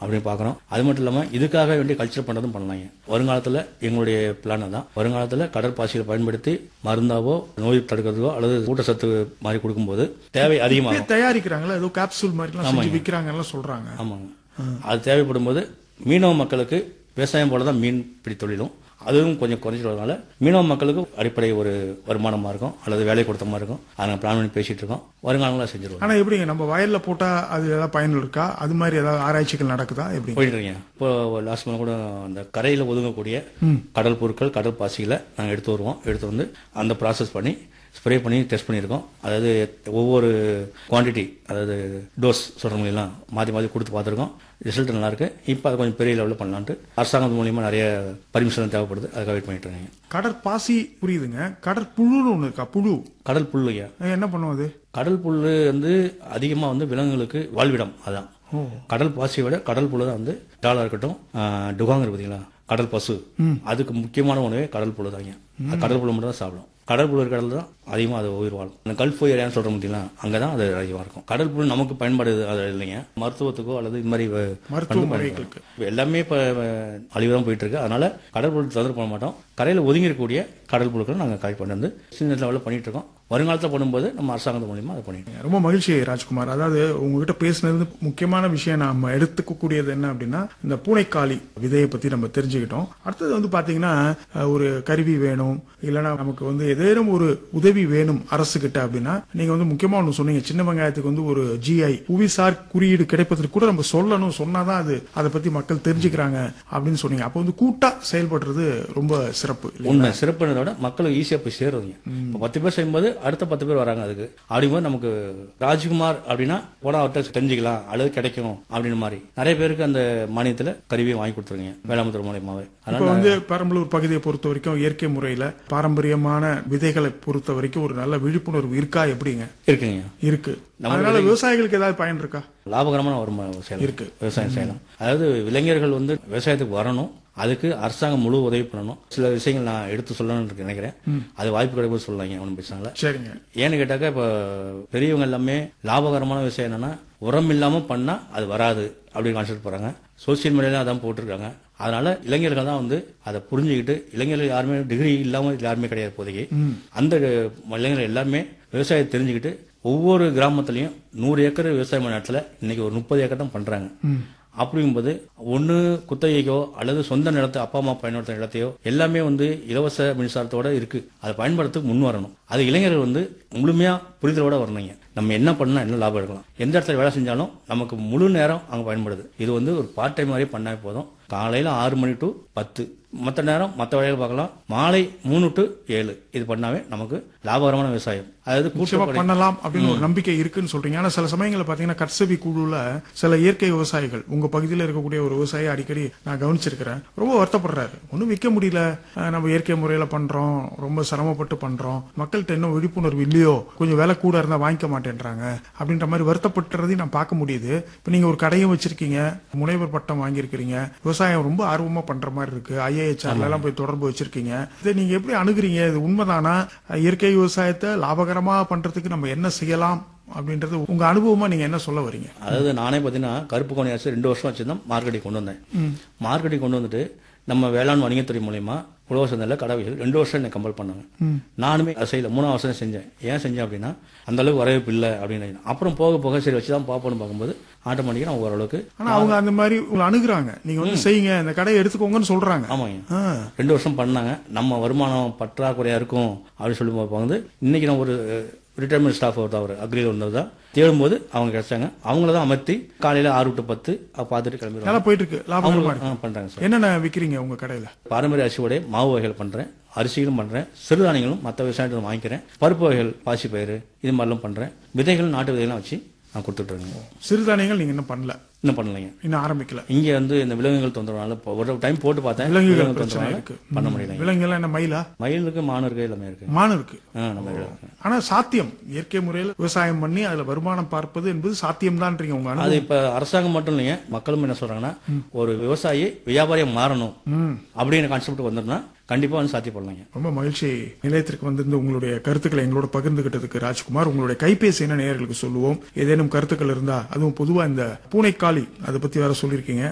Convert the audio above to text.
அப்படின்னு பார்க்குறோம் அது மட்டும் இல்லாமல் இதுக்காக வேண்டிய கல்ச்சர் பண்ணுறதும் பண்ணலாங்க வருங்காலத்தில் எங்களுடைய பிளான் தான் வருங்காலத்தில் கடற்பாசிகளை பயன்படுத்தி மருந்தாவோ நோய் தடுக்கிறதுக்கோ அல்லது ஊட்டச்சத்து மாதிரி கொடுக்கும்போது தேவை அதிகமாகும் இப்பயே தயாரிக்கிறாங்களா ஏதோ கேப்சூல் மாதிரிலாம் செஞ்சு விக்கிறாங்கன்னு சொல்றாங்க ஆமாங்க அது தேவைப்படும் போது மீனவ மக்களுக்கு விவசாயம் போல தான் மீன் பிடி தொழிலும் அதுவும் கொஞ்சம் குறைஞ்சிட்டு வரதுனால மீனவ மக்களுக்கு அடிப்படை ஒரு வருமானமா இருக்கும் அல்லது வேலை கொடுத்த மாதிரி இருக்கும் அதை நாங்கள் பிளான் பண்ணி பேசிட்டு இருக்கோம் வருங்காலங்களா செஞ்சிருவோம் ஆனா எப்படிங்க நம்ம வயல்ல போட்டா அது ஏதாவது பயன் இருக்கா அது மாதிரி ஏதாவது ஆராய்ச்சிகள் நடக்குதா எப்படி போயிட்டு இருக்கீங்க இப்போ லாஸ்ட் மந்த் கூட அந்த கரையில் ஒதுங்கக்கூடிய கடல் பொருட்கள் கடல் பாசிகளை நாங்கள் எடுத்து வருவோம் எடுத்து வந்து அந்த ப்ராசஸ் பண்ணி ஸ்ப்ரே பண்ணி டெஸ்ட் பண்ணியிருக்கோம் அதாவது ஒவ்வொரு குவாண்டிட்டி அதாவது டோஸ் சொல்கிறவங்களெல்லாம் மாற்றி மாற்றி கொடுத்து பார்த்துருக்கோம் ரிசல்ட் நல்லா இருக்கு இப்போ அது கொஞ்சம் பெரிய லெவலில் பண்ணலான்ட்டு அரசாங்கம் மூலியமா நிறைய பர்மிஷன் தேவைப்படுது அதுக்காக வெயிட் பண்ணிட்டு இருக்கீங்க கடற்பாசி புரியுதுங்க கடற்புழுன்னு ஒண்ணு இருக்கா புழு கடல் புல்லுங்க அது என்ன பண்ணும் அது கடல் புல்லு வந்து அதிகமாக வந்து விலங்குகளுக்கு வாழ்விடம் அதான் கடல் பாசியை விட கடல் புல்லு தான் வந்து டாலா இருக்கட்டும் டுகாங் இருக்கு பார்த்தீங்களா கடல் பசு அதுக்கு முக்கியமான உணவே கடல் புல்லு தாங்க அது கடல் புல்லு மட்டும் தான் சாப்பிடும் கடல் புல்லு இருக்கிற இடத்துல தான் அதிகமாக அது உயிர் வாழும் இந்த கல்ஃப் ஏரியான்னு சொல்ற பார்த்தீங்களா அங்கே தான் அது அதிகமாக இருக்கும் கடல் புல் நமக்கு பயன்பாடு அது இல்லைங்க மருத்துவத்துக்கோ அல்லது இது மாதிரி வ- மருத்துவ வந்து முறைகளுக்கு. இப்ப எல்லாமே இப்போ அழிவு தான் போயிட்டு இருக்கு அதனால கடல் புல் தொந்தரவு பண்ண மாட்டோம் கரையில் ஒதுங்கி இருக்கக்கூடிய கடல் புழுக்களை நாங்கள் கலெக்ட் பண்ணி வந்து சின்ன லெவலில் பண்ணிட்டு இருக்கோம் வருங்காலத்தில் பண்ணும்போது நம்ம அரசாங்கத்து மூலியமா அதை பண்ணிட்டு இருக்கோம். ரொம்ப மகிழ்ச்சி ராஜ்குமார் அதாவது உங்ககிட்ட பேசினது முக்கியமான விஷயம் நாம எடுத்துக்கக்கூடியது என்ன அப்படின்னா இந்த பூனைக்காளி விதையை பத்தி நம்ம தெரிஞ்சுக்கிட்டோம் அடுத்தது வந்து பாத்தீங்கன்னா அஹ், ஒரு கருவி வேணும் இல்லைன்னா நமக்கு வந்து ஏதேனும் ஒரு உதவி வேணும் அரசு கிட்ட அப்படின்னா நீங்க வந்து முக்கியமா ஒண்ணு சொன்னீங்க சின்ன வெங்காயத்துக்கு வந்து ஒரு ஜிஐ புவிசார் குறியீடு கிடைப்பதற்கு கூட நம்ம சொல்லணும் சொன்னாதான் அது அதை பத்தி மக்கள் தெரிஞ்சுக்கிறாங்க அப்படின்னு சொன்னீங்க அப்போ வந்து கூட்டா செயல்படுறது ரொம்ப சிறப்பு இல்லையா? உண்மை சிறப்புனதை விட மக்களுக்கு ஈஸியா போய் சேருவீங்க இப்போ பத்து பேர் செய்யும்போது அடுத்த பத்து பேர் வராங்க அதுக்கு அப்படிங்கும்போது நமக்கு ராஜ்குமார் அப்படின்னா போனா அவர்கிட்ட தெரிஞ்சுக்கலாம் அல்லது கிடைக்கும் அப்படின்னு மாதிரி நிறைய பேருக்கு அந்த மானியத்துல கருவியை வாங்கி கொடுத்துருங்க வேளாண்மை மூலியமாவே இப்ப அதனால வந்து பெரம்பலூர் பகுதியை பொறுத்த வரைக்கும் இயற்கை முறையில பாரம்பரியமான விதைகளை பொறுத்த வரைக்கும் ஒரு நல்ல விழிப்புணர்வு இருக்கா எப்படிங்க இருக்குங்க இருக்கு அதனால விவசாயிகளுக்கு ஏதாவது பயன் இருக்கா லாபகரமான வருமானம் செய்யலாம் இருக்கு. விவசாயம் செய்யலாம் அதாவது இளைஞர்கள் வந்து விவசாயத்துக்கு வரணும் அதுக்கு அரசாங்கம் முழு உதவி பண்ணணும் சில விஷயங்கள் நான் எடுத்து சொல்லணும்னு நினைக்கிறேன் அது வாய்ப்பு கிடைக்கும் சொல்லலாங்க ஒன்றும் பிரச்சனை இல்லை சரிங்க ஏன்னு கேட்டாக்கா இப்போ பெரியவங்க எல்லாமே லாபகரமான விஷயம் என்னன்னா உரம் இல்லாம பண்ணா அது வராது அப்படின்னு கான்செப்ட் போறாங்க சோசியல் மீடியால அதான் போட்டிருக்காங்க அதனால இளைஞர்கள் தான் வந்து அதை புரிஞ்சுக்கிட்டு இளைஞர்கள் யாருமே டிகிரி இல்லாம யாருமே கிடையாது இப்போதைக்கு அந்த இளைஞர்கள் எல்லாமே விவசாயத்தை தெரிஞ்சுக்கிட்டு ஒவ்வொரு கிராமத்துலயும் நூறு ஏக்கர் விவசாயம் பண்ண இடத்துல இன்னைக்கு ஒரு முப்பது ஏக்கர் தான் பண்றாங்க அப்படிங்கும்போது ஒன்று குத்தகைக்கோ அல்லது சொந்த நிலத்தை அப்பா அம்மா பயன்படுத்துற இடத்தையோ எல்லாமே வந்து இலவச மின்சாரத்தோட இருக்கு அதை பயன்படுத்த முன் வரணும் அது இளைஞர்கள் வந்து முழுமையா புரிதலோட வரணுங்க நம்ம என்ன பண்ணா என்ன லாபம் எடுக்கலாம் எந்த இடத்துல வேலை செஞ்சாலும் நமக்கு முழு நேரம் அங்கே பயன்படுது இது வந்து ஒரு பார்ட் டைம் மாதிரி பண்ணா போதும் காலையில ஆறு மணி டு பத்து மற்ற நேரம் மற்ற வேலைகள் பார்க்கலாம் மாலை மூணு டு ஏழு இது பண்ணாவே நமக்கு லாபகரமான விவசாயம் அதாவது நிச்சயமா கூட்டு பண்ணலாம் அப்படின்னு ஒரு நம்பிக்கை இருக்குன்னு சொல்றீங்க ஆனா சில சமயங்கள்ல பாத்தீங்கன்னா கட்சவி குழுல சில இயற்கை விவசாயிகள் உங்க பகுதியில் இருக்கக்கூடிய ஒரு விவசாயி அடிக்கடி நான் கவனிச்சிருக்கிறேன் ரொம்ப வருத்தப்படுறாரு ஒன்றும் விற்க முடியல அஹ் நம்ம இயற்கை முறையில பண்றோம் ரொம்ப சிரமப்பட்டு பண்றோம் மக்கள்கிட்ட இன்னும் விழிப்புணர்வு இல்லையோ கொஞ்சம் விலை கூட இருந்தா வாங்கிக்க மாட்டேன்றாங்க அப்படின்ற மாதிரி வருத்தப்படுறதையும் நான் பார்க்க முடியுது இப்ப நீங்க ஒரு கடையும் வச்சிருக்கீங்க முனைவர் பட்டம் வாங்கியிருக்கிறீங்க விவசாயம் ரொம்ப ஆர்வமா பண்ற மாதிரி இருக்கு ஐஏஹெச்ஆர்ல எல்லாம் போய் தொடர்பு வச்சிருக்கீங்க இதை நீங்க எப்படி அணுகுறீங்க இது உண்மைதானா இயற்கை விவசாயத்தை லாபகரமா பண்றதுக்கு நம்ம என்ன செய்யலாம் அப்படின்றது உங்க அனுபவமா நீங்க என்ன சொல்ல வரீங்க அதாவது நானே பார்த்தீங்கன்னா கருப்பு கோணி அரசு ரெண்டு வருஷம் வச்சிருந்தோம் மார்க்கெட்டிங் கொண்டு வந்தேன் மார்க்கெட்டிங் கொண்டு வந்துட்டு நம்ம வேளாண் வணிகத்துறை மூலயமா உழவர் சந்தையில் கடவைகள் ரெண்டு வருஷம் என்னை கம்பல் பண்ணாங்க நானுமே அதை செய்யல மூணாவது வருஷம் செஞ்சேன் ஏன் செஞ்சேன் அப்படின்னா அந்த அளவுக்கு வரவேற்பு இல்லை அப்படின்னு அப்புறம் போக போக சரி வச்சு தான் பார்ப்போம்னு பார்க்கும்போது ஆட்டோமேட்டிக்காக நான் ஓரளவுக்கு ஆனா அவங்க அந்த மாதிரி உங்களை அணுகுறாங்க நீங்க வந்து செய்யுங்க இந்த கடையை எடுத்துக்கோங்கன்னு சொல்றாங்க ஆமாங்க ஆ, ரெண்டு வருஷம் பண்ணாங்க நம்ம வருமானம் பற்றாக்குறையா இருக்கும் அப்படின்னு சொல்லி பார்க்கும்போது இன்னைக்கு நான் ஒரு ரிட்டையர்மெண்ட் ஸ்டாஃப் ஒருத்தர் அவர் அக்ரியில் வந்தது தான் தேடும்போது அவங்க கிடைச்சாங்க அவங்கள தான் அமர்த்தி காலையில ஆறு டு பத்து அவ பார்த்துட்டு கிளம்பிடுவாங்க நல்லா போயிட்டு இருக்கு லாபகரமா இருக்கு ஆ, பண்றாங்க சார் என்னென்ன விக்கிறீங்க உங்க கடையில பாரம்பரிய அரிசியோட மாவு வகைகள் பண்றேன் அரிசிகளும் பண்றேன் சிறுதானியங்களும் மற்ற விவசாயத்தில் வாங்கிக்கிறேன் பருப்பு வகைகள் பாசி பயிறு இது மாதிரிலாம் பண்றேன் விதைகள் நாட்டு விதைகள்லாம் வச்சு நான் கொடுத்துட்டு இருக்கேன் சிறுதானியங்கள் நீங்க இன்னும் பண்ணல இன்னும் பண்ணலைங்க இன்னும் ஆரம்பிக்கல இங்க வந்து இந்த விலங்குகள் தொந்தரவுனால இப்போ ஒரு டைம் போட்டு பார்த்தேன் விலங்குகள் விலங்குகள் பிரச்சனை தொந்தரவுனால இருக்கு பண்ண முடியல விலங்குகள் என்ன மயிலா மயில் இருக்கு மான் இருக்கு எல்லாமே இருக்கு மான் இருக்கு ஆ, நம்ம இதுல இருக்கு. ஆனா சாத்தியம் இயற்கை முறையில விவசாயம் பண்ணி அதுல வருமானம் பார்ப்பது என்பது சாத்தியம் தான்றீங்க உங்க அனுபவம் அது இப்ப அரசாங்கம் மட்டும் இல்லைங்க மக்களும் என்ன சொல்றாங்கன்னா ஒரு விவசாயி வியாபாரியா மாறணும் அப்படின்னு கான்செப்ட் வந்துருந்தா கண்டிப்பா வந்து சாத்தியப்படலாங்க ரொம்ப மகிழ்ச்சி நிலையத்திற்கு வந்திருந்து உங்களுடைய கருத்துக்களை எங்களோட பகிர்ந்துகிட்டதுக்கு ராஜ்குமார் உங்களுடைய கைபேசி என்ன நேயர்களுக்கு சொல்லுவோம் ஏதேனும் கருத்துக்கள் இருந்தா அதுவும் பொதுவா இந்த பூனைக்காளி அதை பத்தி வேற சொல்லியிருக்கீங்க